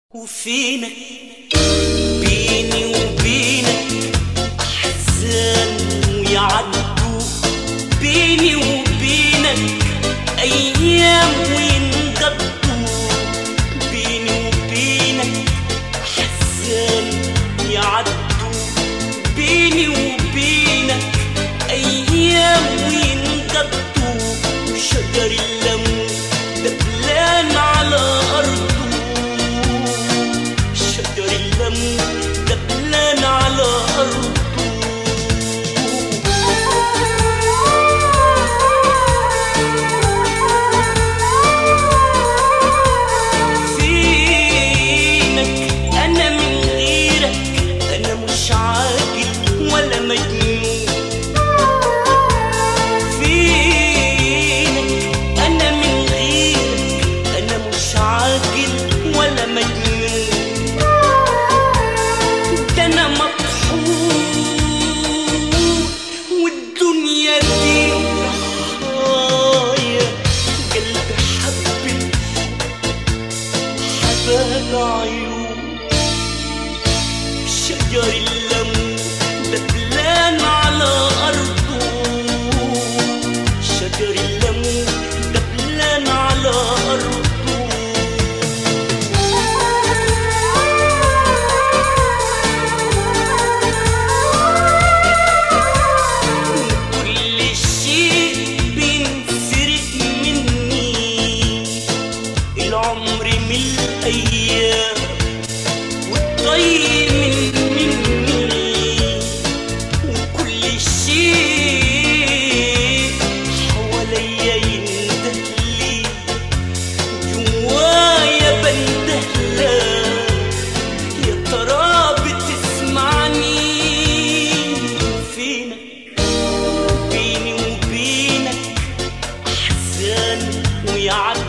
وفينك بيني وبينك أحزان ويعدوا بيني وبينك أيام وينقضوا بيني وبينك أحزان يعدوا بيني وبينك أيام وينقضوا شجر الليمون دبلان على أرضه شجر الليمون دبلان على أرضه فينك أنا من غيرك أنا مش عاقل ولا مجنون فينك أنا من غيرك أنا مش عاقل ولا مجنون ده أنا مطحون والدنيا دي رحايا قلبي حبك حباب عيون شجر الليمون دبلان على أرضه شجر الليمون دبلان على أرضه كل شيء بينسرق مني العمر من الأيام والطيب من مني وكل شيء حواليا يندهلي جوايا بندهلك يا ترى بتسمعني فينك بيني وبينك أحزان ويعدي